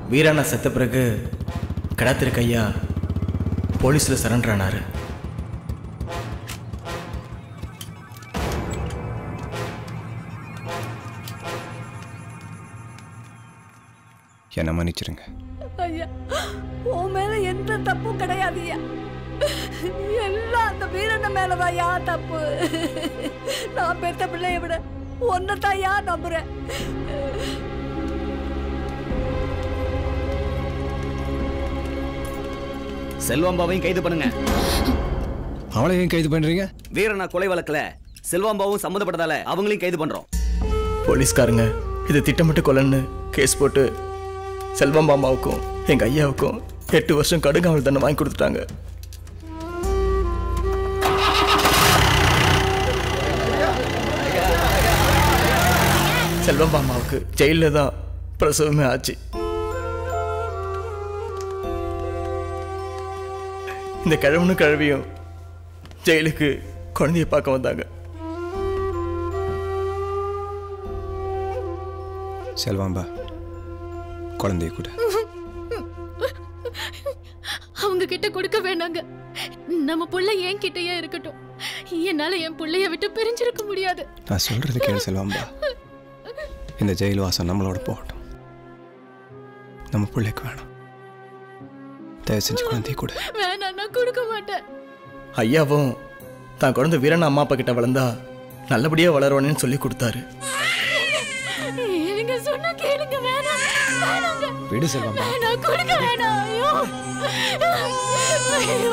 வீராண்ணா செத்த பிறகு கடத்திருக்க ஐயா போலீஸில் சரண்டர் ஆனாரு என்னை மன்னிச்சிருங்க ஐயா உன் மேல எந்த தப்பும் கிடையாது ஐயா எல்லாம் அந்த வீரண்ண மேலதான் யா தப்பு நான் பெத்த பிள்ளைய விட தான் யா நம்புறேன் செல்வம்பாவையும் கைது பண்ணுங்க அவளை ஏன் கைது பண்ணுறீங்க வீரண்ணா கொலை வழக்குல செல்வம்பாவும் சம்மந்தப்பட்டதால அவங்களையும் கைது பண்றோம் போலீஸ்காரங்க இது திட்டமிட்டு கொலைன்னு கேஸ் போட்டு செல்வம் மாமாவுக்கும் எங்கள் ஐயாவுக்கும் எட்டு வருஷம் கடுங்காவல் தண்டனை வாங்கி கொடுத்துட்டாங்க செல்வம் மாமாவுக்கு ஜெயிலில் தான் பிரசவமே ஆச்சு இந்த கிழவனும் கிழவியும் ஜெயிலுக்கு குழந்தைய பார்க்க வந்தாங்க செல்வாம்பா குழந்தைய கூட அவங்க கிட்ட கொடுக்க வேணாங்க நம்ம புள்ள என் கிட்டயே இருக்கட்டும் என்னால என் புள்ளைய விட்டு பிரிஞ்சிருக்க முடியாது நான் சொல்றது கேளு செல்வாம்பா இந்த ஜெயில் வாசம் நம்மளோட போகட்டும் நம்ம பிள்ளைக்கு வேணாம் தயவு செஞ்சு குழந்தைய கூட வேணாம் நான் கொடுக்க மாட்டேன் ஐயாவும் தான் குழந்தை வீரன் அம்மா அப்பா கிட்ட வளர்ந்தா நல்லபடியா வளருவானேன்னு சொல்லி கொடுத்தாரு நீங்க சொன்னா கேளுங்க வேணாம் வேணாங்க விடு செல்வாம்பா நான் கொடுக்க வேணாம் ஐயோ ஐயோ.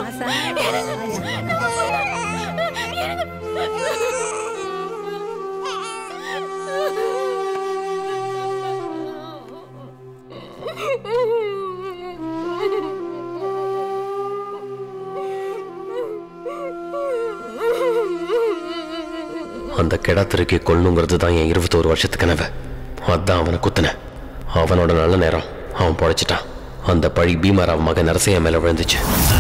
அந்த கிடாத்திருக்கி கொல்லுங்கிறது தான் என் இருபத்தோரு வருஷத்து கனவு அதான் அவனை குத்துனேன் அவனோட நல்ல நேரம் அவன் பொழைச்சிட்டான் அந்த பழி பீமாராவ் மகன் நரசையா மேல விழுந்துச்சு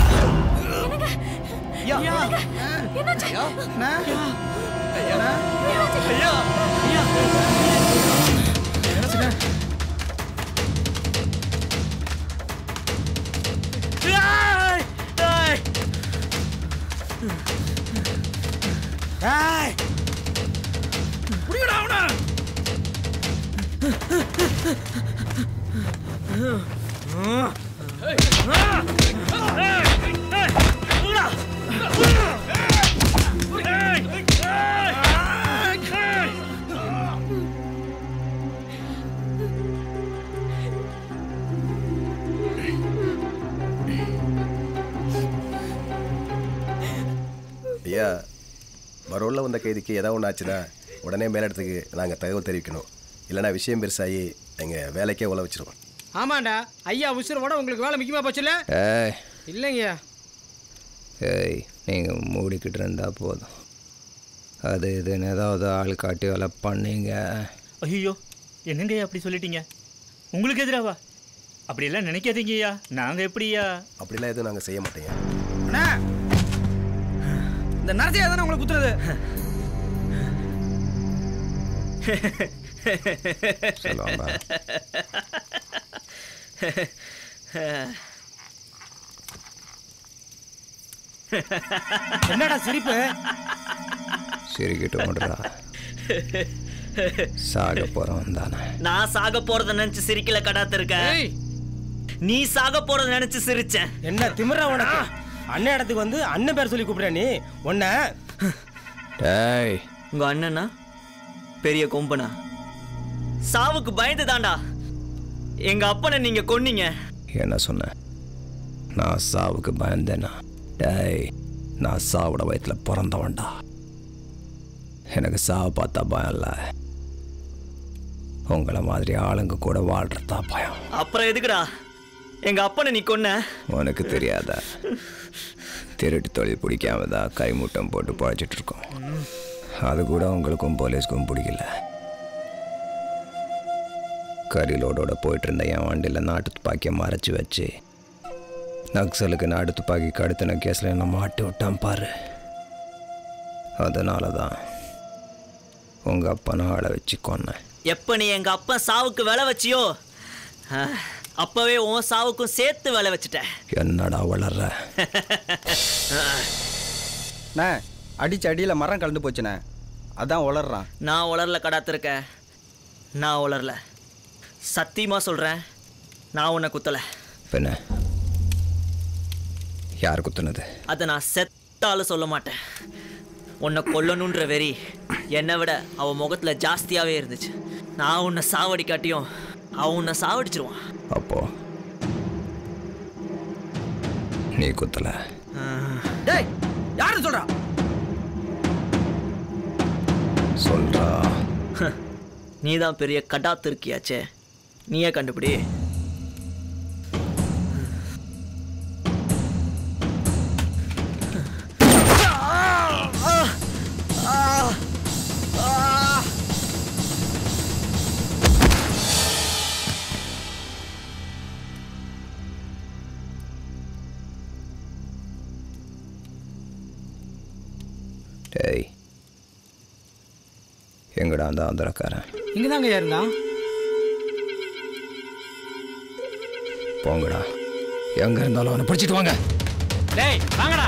ஐயா மரோலில் வந்த கைதிக்கு ஏதாவது ஒன்று ஆச்சுன்னா உடனே மேலிடத்துக்கு நாங்கள் தகவல் தெரிவிக்கணும் இல்லைன்னா விஷயம் பெருசாகி எங்கள் வேலைக்கே உழ வச்சிருவோம் ஆமாண்டா ஐயா உசுரோட உங்களுக்கு வேலை முக்கியமா போச்சுல்ல ஏய் இல்லைங்கய்யா ஏய் நீங்கள் மூடிக்கிட்டு இருந்தா போதும் அது இதுன்னு ஏதாவது ஆள் காட்டி வேலை பண்ணீங்க ஐயோ என்னங்கய்யா அப்படி சொல்லிட்டீங்க உங்களுக்கு எதிராவா அப்படியெல்லாம் நினைக்காதீங்கய்யா நாங்கள் எப்படியா அப்படிலாம் எதுவும் நாங்கள் செய்ய மாட்டேங்க அண்ணா இந்த நரசியா தானே உங்களுக்கு குத்துறது செல்வாம்பா என்னடா சிரிப்பு சிரிக்கிட்டு ஓடுறா சாக போகிறவன் தானே நான் சாக போறத நினைச்சு சிரிக்கல கடாத்து இருக்க நீ சாக போறத நினைச்சு சிரிச்சேன் என்ன திமிரா உனக்கு அண்ணன் இடத்துக்கு வந்து அண்ணன் பேர் சொல்லி கூப்பிடுற நீ உன்ன டேய் உங்க அண்ணனா பெரிய கொம்பனா சாவுக்கு பயந்து தாண்டா எங்க அப்பனை நீங்க கொன்னீங்க என்ன சொன்ன நான் சாவுக்கு பயந்தேனா டேய் நான் சாவோட வயிற்றுல பிறந்தவன்டா எனக்கு சாவை பார்த்தா பயம் இல்லை உங்களை மாதிரி ஆளுங்க கூட வாழ்றதா பயம் அப்புறம் எதுக்குடா எங்க அப்பனை நீ கொன்ன உனக்கு தெரியாதா திருட்டு தொழில் பிடிக்காம தான் கைமூட்டம் போட்டு பழைச்சிட்டு இருக்கோம் அது கூட உங்களுக்கும் போலீஸ்க்கும் பிடிக்கல கரிலோடோட போயிட்டு இருந்த என் வண்டியில் நாட்டு துப்பாக்கியை மறைச்சி வச்சு நக்சலுக்கு நாடு துப்பாக்கி கடத்தின கேஸில் என்னை மாட்டி விட்டான் பாரு அதனால தான் உங்கள் அப்பனை ஆளை வச்சு கொன்னேன் எப்ப நீ எங்க அப்பன் சாவுக்கு விலை வச்சியோ ஆ, அப்பவே உன் சாவுக்கும் சேர்த்து வேலை வச்சுட்டேன் என்னடா வளர்ற அண்ணே அடிச்ச அடியில் மரம் கலந்து போச்சுண்ணே அதான் உளறான் நான் உளரல கடாத்திருக்கேன் நான் உளரல சத்தியமா சொல்றேன் நான் உன்னை குத்தல பின்ன யார் குத்துனது அதை நான் செத்தாலும் சொல்ல மாட்டேன் உன்னை கொல்லணுன்ற வெறி என்னை விட அவன் முகத்துல ஜாஸ்தியாவே இருந்துச்சு நான் உன்னை சாவடிக்காட்டியும் அவன் உன்னை சாவடிச்சிருவான் அப்போ நீ குத்தல டேய் யாருன்னு சொல்றா சொல்றா நீ தான் பெரிய கடாத்து இருக்கியாச்சே நீயே கண்டுபிடி டேய் எங்கடா அந்த ஆந்திரக்காரன் இங்கே தாங்க இருந்தான் போங்கடா எங்க இருந்தாலும் அவனை பிடிச்சிட்டு வாங்க டேய் வாங்கடா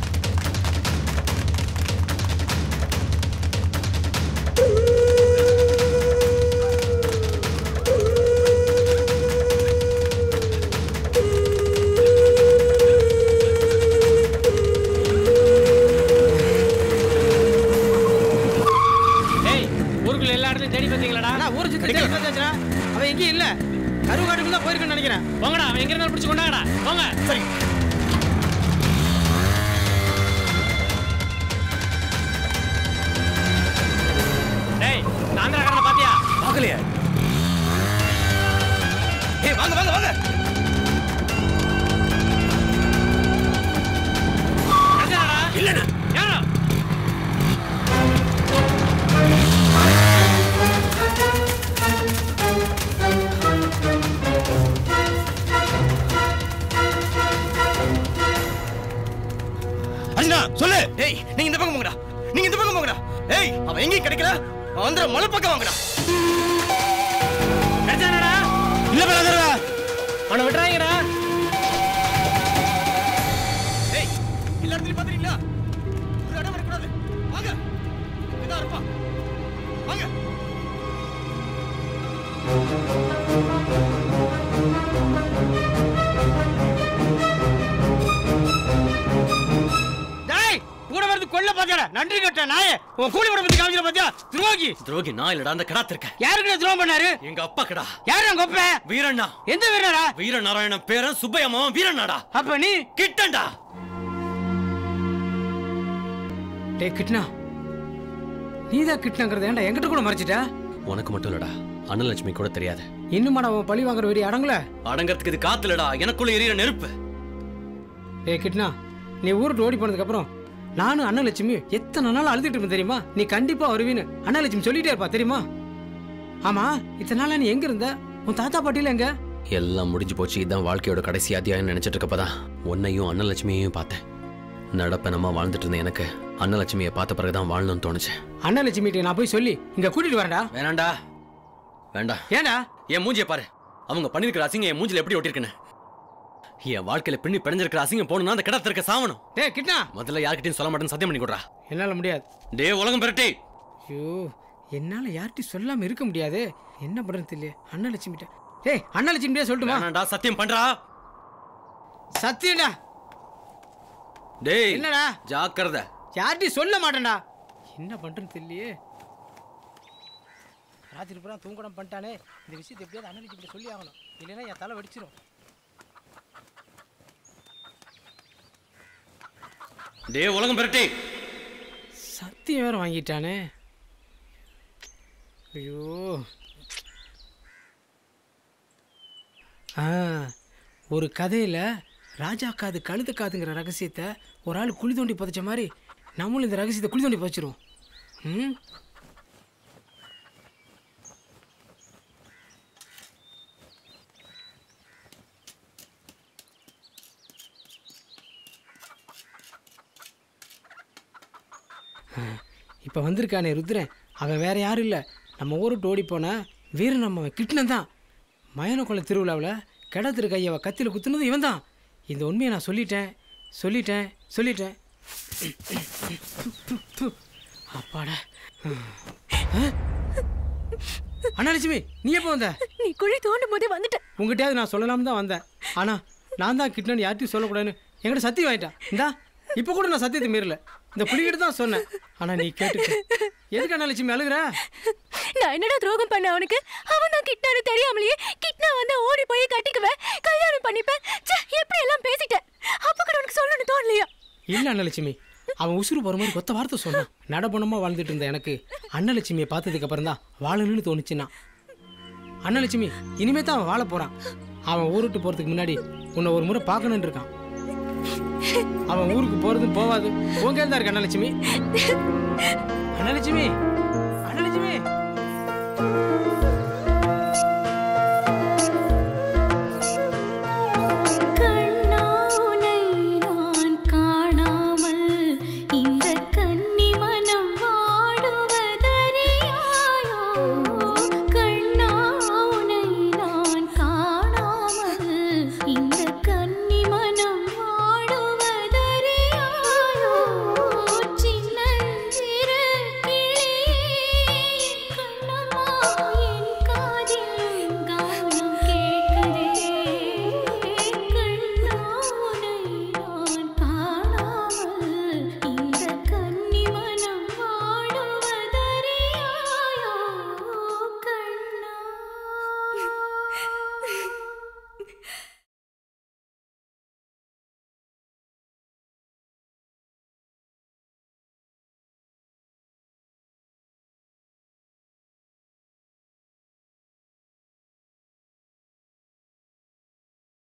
டேய் ஊருக்குள்ள எல்லா இடத்துலயும் தேடி பார்த்தீங்களாடா ஊரை சுத்தி தேடி பார்த்தாச்சுடா அவன் எங்கேயும் இல்ல கருவாட்டுக்குள்ள தான் போயிருக்குன்னு நினைக்கிறேன் போங்கடா அவன் எங்க இருந்தாலும் பிடிச்சு கொண்டாங்கடா போங்க சரி டேய் ஆந்திராக்காரனை பாத்தியா பார்க்கலையா ஏய் வாங்க வாங்க வாங்க இல்லடா யாரா அண்ணா சொல்லு ஏய் நீங்க இந்த பக்கம் போங்கடா நீங்க இந்த பக்கம் போங்கடா ஏய் அவன் எங்கேயும் கிடைக்கல ஆந்திர மலை பக்கம் வாங்கடா கிடைச்சானடா இல்ல பிரதரா அவனை விட்டுறாங்கடா ஏய் எல்லா இடத்துலயும் பாத்துறீங்களா ஒரு இடம் வரக்கூடாது வாங்க இதான் இருப்பான் வாங்க டேய் கூட வந்து கொல்ல பாத்தியாடா நன்றி கட்ட நாயே உன் கூலி கூட பத்தி காமிக்கிற பாத்தியா துரோகி துரோகி நான் இல்லடா அந்த கடாத்து இருக்க யாருக்கு துரோகம் பண்ணாரு எங்க அப்பா கடா யாரு உங்க அப்பா வீரண்ணா எந்த வீரரா வீரநாராயணன் பேரன் சுப்பையா மாமன் வீரண்ணாடா அப்ப நீ கிட்டண்டா டேய் கிட்னா நீதான் கிட்னாங்கிறத ஏன்டா என்கிட்ட கூட மறைச்சிட்ட உனக்கு மட்டும் இல்லடா அன்னலட்சுமி கூட தெரியாது இன்னுமாடா உன் பழி வாங்குற வெறி அடங்கல அடங்கறதுக்கு இது காத்துலடா எனக்குள்ள எரியற நெருப்பு டேய் கிட்னா நீ ஊருக்கு ஓடி போனதுக்கு அப்புறம் நானும் அண்ணலட்சுமி எத்தனை நாள் அழுதுட்டு இருப்பேன் தெரியுமா நீ கண்டிப்பா வருவீன்னு அண்ணலட்சுமி சொல்லிட்டே இருப்பா தெரியுமா ஆமா இத்தனை நாளா நீ எங்க இருந்த உன் தாத்தா பாட்டியில எங்க எல்லாம் முடிஞ்சு போச்சு இதான் வாழ்க்கையோட கடைசி அத்தியாயம் நினைச்சிட்டு இருக்கப்பதான் உன்னையும் அன்னலட்சுமியையும் பார்த்தேன் நடப்பனமா வாழ்ந்துட்டு இருந்த எனக்கு அன்னலட்சுமியை பார்த்த பிறகுதான் வாழணும்னு தோணுச்சு அண்ணலட்சுமிகிட்ட நான் போய் சொல்லி இங்க கூட்டிட்டு வரேன்டா வேணாண்டா வேண்டாம் ஏன்டா என் மூஞ்சியை பாரு அவங்க பண்ணிருக்கிற அசிங்கம் என் மூஞ்சில எப்படி ஒட்டிருக்குன்னு என் வாழ்க்கையில பின்னி பிணைஞ்சிருக்கிற அசிங்கம் போகணும்னா அந்த கிடத்துல இருக்க சாவணும் டேய் கிட்னா முதல்ல யார்கிட்டயும் சொல்ல மாட்டேன்னு சத்தியம் பண்ணி கொடுறா என்னால முடியாது டே உலகம் பெரட்டி ஐயோ என்னால யார்கிட்டயும் சொல்லாம இருக்க முடியாது என்ன பண்றது தெரியல அண்ணலட்சுமிட்ட டேய் அண்ணலட்சுமிட்டே சொல்லட்டுமா வேணாண்டா சத்தியம் பண்றா சத்தியம்டா டேய் என்னடா ஜாக்கிரதை யார்கிட்டயும் சொல்ல மாட்டேன்டா என்ன பண்றேன்னு தெரியலையே ராத்திரி பூரா தூங்கடம் பண்ணிட்டானே இந்த விஷயத்தை எப்படியாவது அண்ணலட்சுமிட்ட சொல்லி ஆகணும் இல்லைன்னா என் தலை வெடிச்சிரும் டே உலகம் பெரட்டி சத்தியம் வேற வாங்கிட்டானே ஐயோ ஆ ஒரு கதையில் ராஜா காது கழுத காதுங்கிற ரகசியத்தை ஒரு ஆள் குழி தோண்டி புதைச்ச மாதிரி நம்மளும் இந்த ரகசியத்தை குழி தோண்டி புதைச்சிருவோம் ம் இப்போ வந்திருக்கானே ருத்ரன் அவன் வேற யாரும் இல்லை நம்ம ஊருக்கு ஓடி போன வீரன் நம்ம கிட்னன் தான் மயனக்குள திருவிழாவில் கிடத்திரு கையவ கத்தியில் குத்துனது இவன் தான் இந்த உண்மையை நான் சொல்லிட்டேன் சொல்லிட்டேன் சொல்லிட்டேன் து. அப்பாடா ஆ? அண்ணாலட்சுமி நீ எப்போ வந்த நீ குழி தோண்டும் போதே வந்துட்ட உங்ககிட்டயாவது நான் சொல்லலாம்னு தான் வந்தேன் ஆனால் நான் தான் கிட்டனு யார்ட்டையும் சொல்லக்கூடாதுன்னு என்கிட்ட சத்தியம் வாங்கிட்டான் இந்தா இப்போ கூட நான் சத்தியத்தை மீறல இந்த புலிகிட்ட தான் சொன்னேன் ஆனால் நீ கேட்டுக்க எதுக்கு அண்ணாலட்சுமி அழுகுற நான் என்னடா துரோகம் பண்ண அவனுக்கு அவன் தான் கிட்னாரு தெரியாமலேயே கிட்னா வந்து ஓடி போய் கட்டிக்குவேன் கல்யாணம் பண்ணிப்பேன் ச்சே, எப்படி எல்லாம் பேசிட்டேன் அப்ப கூட உனக்கு சொல்லணும்னு தோணலையா இல்லை அண்ணலட்சுமி அவன் உசுறு போகிற மாதிரி கொத்த வார்த்தை சொன்னான் நடபணமாக வாழ்ந்துட்டு இருந்த எனக்கு அண்ணலட்சுமியை பார்த்ததுக்கு அப்புறம் தான் வாழணும்னு தோணுச்சுன்னா அண்ணலட்சுமி இனிமே தான் அவன் வாழ போகிறான் அவன் ஊருட்டு போகிறதுக்கு முன்னாடி உன்னை ஒரு முறை பார்க்கணுன்னு இருக்கான் அவன் ஊருக்கு போகிறதும் போவாது உங்க தான் இருக்கு அண்ணலட்சுமி அண்ணலட்சுமி அண்ணலட்சுமி